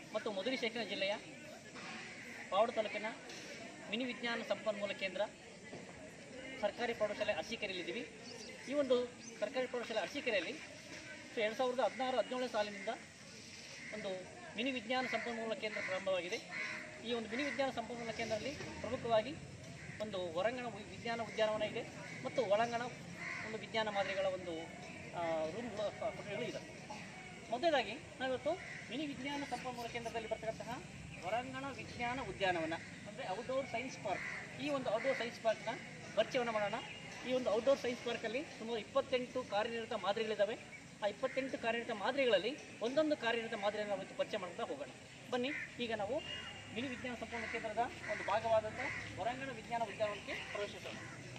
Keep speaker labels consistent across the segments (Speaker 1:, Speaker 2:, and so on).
Speaker 1: ಮತ್ತು ಮಧುರಿ ಶೇಖರ ಜಿಲ್ಲೆಯ ಪಾವಡ ತಾಲೂಕಿನ ಮಿನಿ ವಿಜ್ಞಾನ ಸಂಪನ್ಮೂಲ ಕೇಂದ್ರ ಸರ್ಕಾರಿ ಪ್ರೌಢಶಾಲೆ ಅರಸೀಕೆರೆಯಲ್ಲಿದ್ದೀವಿ ಈ ಒಂದು ಸರ್ಕಾರಿ ಪ್ರೌಢಶಾಲೆ ಅರಸೀಕೆರೆಯಲ್ಲಿ ಸೊ ಎರಡು ಸಾವಿರದ ಹದಿನಾರು ಹದಿನೇಳನೇ ಸಾಲಿನಿಂದ ಒಂದು ಮಿನಿ ವಿಜ್ಞಾನ ಸಂಪನ್ಮೂಲ ಕೇಂದ್ರ ಪ್ರಾರಂಭವಾಗಿದೆ ಈ ಒಂದು ಮಿನಿ ವಿಜ್ಞಾನ ಸಂಪನ್ಮೂಲ ಕೇಂದ್ರದಲ್ಲಿ ಪ್ರಮುಖವಾಗಿ ಒಂದು ಹೊರಾಂಗಣ ವಿ- ವಿಜ್ಞಾನ ಉದ್ಯಾನವನ ಇದೆ ಮತ್ತು ಒಳಾಂಗಣ ಒಂದು ವಿಜ್ಞಾನ ಮಾದರಿಗಳ ಒಂದು ರೂಮ್ ಕೊಠಡಿಗಳು ಇದೆ ಮೊದಲಾಗಿ ನಾವಿವತ್ತು ಮಿನಿ ವಿಜ್ಞಾನ ಸಂಪನ್ಮೂಲ ಕೇಂದ್ರದಲ್ಲಿ ಬರ್ತಕ್ಕಂತಹ ಹೊರಾಂಗಣ ವಿಜ್ಞಾನ ಉದ್ಯಾನವನ ಅಂದರೆ ಔಟ್ಡೋರ್ ಸೈನ್ಸ್ ಪಾರ್ಕ್ ಈ ಒಂದು ಔಟ್ಡೋರ್ ಸೈನ್ಸ್ ಪಾರ್ಕ್ನ ಪರಿಚಯವನ್ನು ಮಾಡೋಣ ಈ ಒಂದು ಔಟ್ಡೋರ್ ಸೈನ್ಸ್ ಪಾರ್ಕಲ್ಲಿ ಸುಮಾರು ಇಪ್ಪತ್ತೆಂಟು ಕಾರ್ಯನಿರತ ಮಾದರಿಗಳಿದ್ದಾವೆ ಆ ಇಪ್ಪತ್ತೆಂಟು ಕಾರ್ಯನಿರತ ಮಾದರಿಗಳಲ್ಲಿ ಒಂದೊಂದು ಕಾರ್ಯನಿರತ ಮಾದರಿಯನ್ನು ನಾವು ಇವತ್ತು ಪರಿಚಯ ಮಾಡ್ತಾ ಹೋಗೋಣ ಬನ್ನಿ ಈಗ ನಾವು ಮಿನಿ ವಿಜ್ಞಾನ ಸಂಪನ್ಮೂಲ ಕೇಂದ್ರದ ಒಂದು ಭಾಗವಾದಂಥ ಹೊರಾಂಗಣ ವಿಜ್ಞಾನ ಉದ್ಯಾನವನಕ್ಕೆ ಪ್ರವೇಶಿಸೋಣ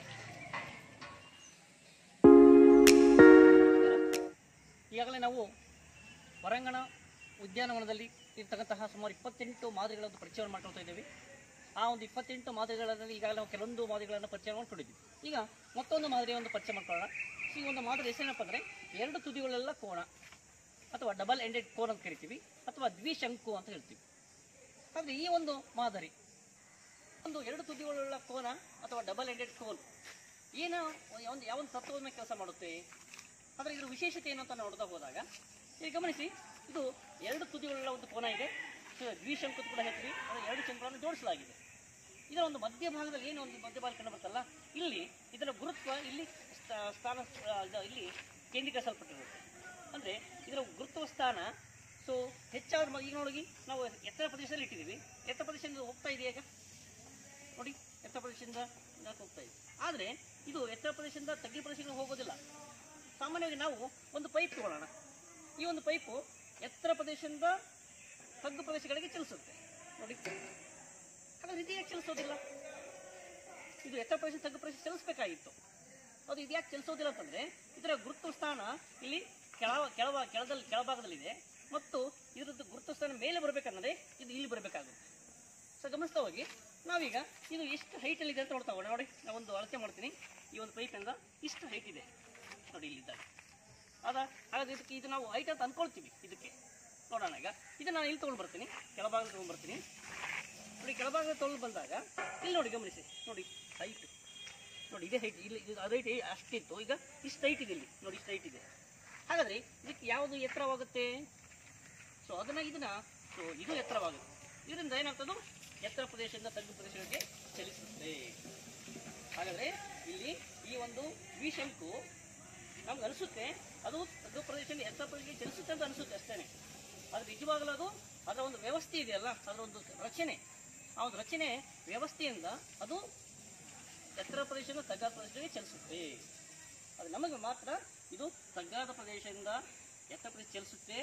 Speaker 1: ಈಗಾಗಲೇ ನಾವು ಹೊರಾಂಗಣ ಉದ್ಯಾನವನದಲ್ಲಿ ಇರ್ತಕ್ಕಂತಹ ಸುಮಾರು ಇಪ್ಪತ್ತೆಂಟು ಮಾದರಿಗಳ ಒಂದು ಪರಿಚಯವನ್ನು ಮಾಡ್ಕೊಳ್ತಾ ಇದ್ದೇವೆ ಆ ಒಂದು ಇಪ್ಪತ್ತೆಂಟು ಮಾದರಿಗಳಲ್ಲಿ ಈಗಾಗಲೇ ನಾವು ಕೆಲವೊಂದು ಮಾದರಿಗಳನ್ನು ಪರಿಚಯ ಮಾಡ್ಕೊಂಡಿದ್ವಿ ಈಗ ಮತ್ತೊಂದು ಮಾದರಿಯ ಒಂದು ಪರಿಚಯ ಮಾಡ್ಕೊಳ್ಳೋಣ ಈ ಒಂದು ಮಾದರಿ ಹೆಸರೇನಪ್ಪ ಅಂದರೆ ಎರಡು ತುದಿಗಳೆಲ್ಲ ಕೋಣ ಅಥವಾ ಡಬಲ್ ಎಂಡೆಡ್ ಕೋನ್ ಅಂತ ಕರಿತೀವಿ ಅಥವಾ ದ್ವಿಶಂಕು ಅಂತ ಹೇಳ್ತೀವಿ ಆದರೆ ಈ ಒಂದು ಮಾದರಿ ಒಂದು ಎರಡು ತುದಿಗಳುಳ್ಳ ಕೋನ ಅಥವಾ ಡಬಲ್ ಎಂಡೆಡ್ ಕೋನ್ ಏನು ಒಂದು ಯಾವ ಒಂದು ತತ್ವದ ಮೇಲೆ ಕೆಲಸ ಮಾಡುತ್ತೆ ಆದರೆ ಇದರ ವಿಶೇಷತೆ ಏನು ಅಂತ ನೋಡ್ತಾ ಹೋದಾಗ ಇಲ್ಲಿ ಗಮನಿಸಿ ಇದು ಎರಡು ತುದಿಗಳುಳ್ಳ ಒಂದು ಕೋನ ಇದೆ ಸೊ ದ್ವಿಶಂಕು ಅಂತ ಕೂಡ ಹೇಳ್ತೀವಿ ಅದರ ಎರಡು ಶಂಕುಗಳನ್ನು ಜೋಡಿಸಲಾಗಿದೆ ಇದರ ಒಂದು ಮಧ್ಯಭಾಗದಲ್ಲಿ ಏನು ಒಂದು ಮಧ್ಯಭಾಗ ಕಂಡು ಬರ್ತಲ್ಲ ಇಲ್ಲಿ ಇದರ ಗುರುತ್ವ ಇಲ್ಲಿ ಸ್ಥ- ಸ್ಥಾನ ಆ, ಇದು ಇಲ್ಲಿ ಕೇಂದ್ರೀಕರಿಸಲ್ಪಟ್ಟಿರುತ್ತೆ ಅಂದರೆ ಇದರ ಗುರುತ್ವ ಸ್ಥಾನ ಸೊ ಹೆಚ್ಚಾದ ಮ- ಈಗ ನೋಡಿ ನಾವು ಎತ್ತರ ಪ್ರದೇಶದಲ್ಲಿ ಇಟ್ಟಿದ್ದೀವಿ ಎತ್ತರ ಪ್ರದೇಶದಿಂದ ಹೋಗ್ತಾ ಇದೆಯಾ ಈಗ ನೋಡಿ ಎತ್ತರ ಪ್ರದೇಶದಿಂದ ಇದಾಗಿ ಹೋಗ್ತಾ ಇದೆ ಆದರೆ ಇದು ಎತ್ತರ ಪ್ರದೇಶದಿಂದ ತಗ್ಗಿ ಪ್ರದೇಶಗಳಿಗೆ ಹೋಗೋದಿಲ್ಲ ಸಾಮಾನ್ಯವಾಗಿ ನಾವು ಒಂದು ಪೈಪ್ ತಗೊಳ್ಳೋಣ ಈ ಒಂದು ಪೈಪು ಎತ್ತರ ಪ್ರದೇಶದಿಂದ ತಗ್ಗು ಪ್ರದೇಶಗಳಿಗೆ ಚಲಿಸುತ್ತೆ ನೋಡಿ ಆದರೆ ಇದು ಯಾಕೆ ಚಲಿಸೋದಿಲ್ಲ ಇದು ಎತ್ತರ ಪ್ರದೇಶ ತಗ್ಗು ಪ್ರದೇಶ ಚಲಿಸಬೇಕಾಗಿತ್ತು ಅದು ಇದು ಯಾಕೆ ಚಲಿಸೋದಿಲ್ಲ ಅಂತಂದ್ರೆ ಇದರ ಗುರುತ್ವ ಸ್ಥಾನ ಇಲ್ಲಿ ಕೆಳ ಕೆಳಭಾ ಕೆಳದಲ್ಲಿ ಕೆಳಭಾಗದಲ್ಲಿದೆ ಮತ್ತು ಇದರದ್ದು ಗುರುತ್ವ ಸ್ಥಾನ ಮೇಲೆ ಬರಬೇಕಂದ್ರೆ ಇದು ಇಲ್ಲಿ ಬರಬೇಕಾಗುತ್ತೆ ಸೊ ಗಮನಿಸ್ತಾ ಹೋಗಿ ನಾವೀಗ ಇದು ಎಷ್ಟು ಹೈಟಲ್ಲಿ ಇದೆ ಅಂತ ನೋಡ್ತಾ ಹೋಗೋಣ ನೋಡಿ ನಾನು ಒಂದು ಅಳತೆ ಮಾಡ್ತೀನಿ ಈ ಒಂದು ಪೈಪಿಂದ ಇಷ್ಟು ಹೈಟ್ ಇದೆ ನೋಡಿ ಇಲ್ಲಿದ್ದಾಗ ಅದ ಹಾಗಾದ್ರೆ ಇದಕ್ಕೆ ಇದು ನಾವು ಹೈಟ್ ಅಂತ ಅನ್ಕೊಳ್ತೀವಿ ಇದಕ್ಕೆ ನೋಡೋಣ ಈಗ ಇದನ್ನ ನಾನು ಇಲ್ಲಿ ತೊಗೊಂಡು ಬರ್ತೀನಿ ಕೆಳಭಾಗದಲ್ಲಿ ತೊಗೊಂಡು ಬರ್ತೀನಿ ನೋಡಿ ಕೆಳಭಾಗದಲ್ಲಿ ತೊಗೊಂಡು ಬಂದಾಗ ಇಲ್ಲಿ ನೋಡಿ ಗಮನಿಸಿ ನೋಡಿ ಹೈಟ್ ನೋಡಿ ಇದೇ ಹೈಟ್ ಇಲ್ಲಿ ಇದು ಅದು ಹೈಟ್ ಅಷ್ಟಿತ್ತು ಈಗ ಇಷ್ಟು ಹೈಟ್ ಇದೆ ಇಲ್ಲಿ ನೋಡಿ ಇಷ್ಟು ಹೈಟ್ ಇದೆ ಹಾಗಾದ್ರೆ ಇದಕ್ಕೆ ಯಾವುದು ಎತ್ತರವಾಗುತ್ತೆ ಸೊ ಅದನ್ನ ಇದನ್ನ ಸೊ ಇದು ಎತ್ತರವಾಗುತ್ತೆ ಇದರಿಂದ ಏನಾಗ್ತದೆ ಎತ್ತರ ಪ್ರದೇಶದಿಂದ ತಗ್ಗು ಪ್ರದೇಶಗಳಿಗೆ ಚಲಿಸುತ್ತೆ ಹಾಗಾದ್ರೆ ಇಲ್ಲಿ ಈ ಒಂದು ದ್ವಿಶಂಕು ನಮ್ಗೆ ಅನಿಸುತ್ತೆ ಅದು ತಗ್ಗು ಪ್ರದೇಶದಿಂದ ಎತ್ತರ ಪ್ರದೇಶಕ್ಕೆ ಚಲಿಸುತ್ತೆ ಅಂತ ಅನಿಸುತ್ತೆ ಅಷ್ಟೇ ಅದು ನಿಜವಾಗಲೂ ಅದು ಅದರ ಒಂದು ವ್ಯವಸ್ಥೆ ಇದೆಯಲ್ಲ ಅದರ ಒಂದು ರಚನೆ ಆ ಒಂದು ರಚನೆ ವ್ಯವಸ್ಥೆಯಿಂದ ಅದು ಎತ್ತರ ಪ್ರದೇಶದಿಂದ ತಗ್ಗಾದ ಪ್ರದೇಶಕ್ಕೆ ಚಲಿಸುತ್ತೆ ಅದು ನಮಗೆ ಮಾತ್ರ ಇದು ತಗ್ಗಾದ ಪ್ರದೇಶದಿಂದ ಎತ್ತರ ಪ್ರದೇಶ ಚಲಿಸುತ್ತೆ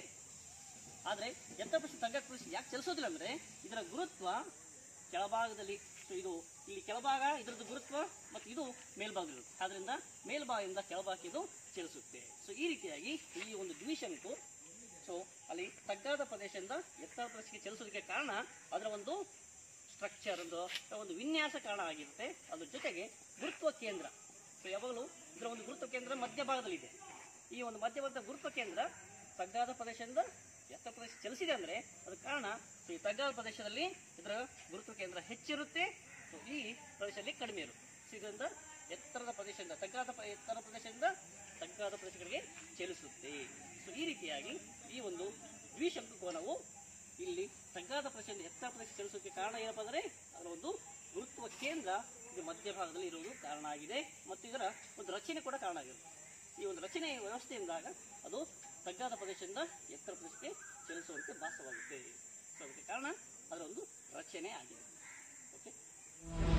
Speaker 1: ಆದರೆ ಎತ್ತರ ಪ್ರದೇಶ ತಗ್ಗಾದ ಪ್ರದೇಶ ಯಾಕೆ ಚಲಿಸೋದಿಲ್ಲ ಅಂದರೆ ಇದರ ಗುರುತ್ವ ಕೆಳಭಾಗದಲ್ಲಿ ಸೊ ಇದು ಇಲ್ಲಿ ಕೆಳಭಾಗ ಇದರದ್ದು ಗುರುತ್ವ ಮತ್ತು ಇದು ಮೇಲ್ಭಾಗದಲ್ಲಿರುತ್ತೆ ಆದ್ದರಿಂದ ಮೇಲ್ಭಾಗದಿಂದ ಕೆಳಭಾಗಕ್ಕೆ ಇದು ಚಲಿಸುತ್ತೆ ಸೊ ಈ ರೀತಿಯಾಗಿ ಈ ಒಂದು ದ್ವಿಶಂಕು ಸೊ ಅಲ್ಲಿ ತಗ್ಗಾದ ಪ್ರದೇಶದಿಂದ ಎತ್ತರ ಪ್ರದೇಶಕ್ಕೆ ಚಲಿಸೋದಕ್ಕೆ ಕಾರಣ ಅದರ ಒಂದು ಸ್ಟ್ರಕ್ಚರ್ ಒಂದು ಒಂದು ವಿನ್ಯಾಸ ಕಾರಣ ಆಗಿರುತ್ತೆ ಅದ್ರ ಜೊತೆಗೆ ಗುರುತ್ವ ಕೇಂದ್ರ ಸೊ ಯಾವಾಗಲೂ ಇದರ ಒಂದು ಗುರುತ್ವ ಕೇಂದ್ರ ಮಧ್ಯಭಾಗದಲ್ಲಿದೆ ಈ ಒಂದು ಮಧ್ಯಭಾಗದ ಗುರುತ್ವ ಕೇಂದ್ರ ತಗ್ಗಾದ ಪ್ರದೇಶದಿಂದ ಎತ್ತರ ಪ್ರದೇಶ ಚಲಿಸಿದೆ ಅಂದರೆ ಅದಕ್ಕೆ ಕಾರಣ ಸೊ ಈ ತಗ್ಗಾದ ಪ್ರದೇಶದಲ್ಲಿ ಇದರ ಗುರುತ್ವ ಕೇಂದ್ರ ಹೆಚ್ಚಿರುತ್ತೆ ಸೊ ಈ ಪ್ರದೇಶದಲ್ಲಿ ಕಡಿಮೆ ಇರುತ್ತೆ ಸೊ ಇದರಿಂದ ಎತ್ತರದ ಪ್ರದೇಶದಿಂದ ತಗ್ಗಾದ ಪ್ರ- ಎತ್ತರ ಪ್ರದೇಶದಿಂದ ತಗ್ಗಾದ ಪ್ರದೇಶಗಳಿಗೆ ಚಲಿಸುತ್ತೆ ಸೊ ಈ ರೀತಿಯಾಗಿ ಈ ಒಂದು ದ್ವಿಶಂಕು ಕೋನವು ಇಲ್ಲಿ ತಗ್ಗಾದ ಪ್ರದೇಶದಿಂದ ಎತ್ತರ ಪ್ರದೇಶ ಚಲಿಸೋಕೆ ಕಾರಣ ಏನಪ್ಪ ಅಂದರೆ ಅದರ ಒಂದು ಗುರುತ್ವ ಕೇಂದ್ರ ಇದು ಮಧ್ಯಭಾಗದಲ್ಲಿ ಇರುವುದು ಕಾರಣ ಆಗಿದೆ ಮತ್ತು ಇದರ ಒಂದು ರಚನೆ ಕೂಡ ಕಾರಣ ಆಗಿದೆ ಈ ಒಂದು ರಚನೆಯ ವ್ಯವಸ್ಥೆಯಿಂದಾಗ ಅದು ತಗ್ಗಾದ ಪ್ರದೇಶದಿಂದ ಎತ್ತರ ಪ್ರದೇಶಕ್ಕೆ ಚಲಿಸುವಂತೆ ಭಾಸವಾಗುತ್ತೆ ಸೊ ಅದಕ್ಕೆ ಕಾರಣ ಅದರ ಒಂದು ರಚನೆ ಆಗಿದೆ ಓಕೆ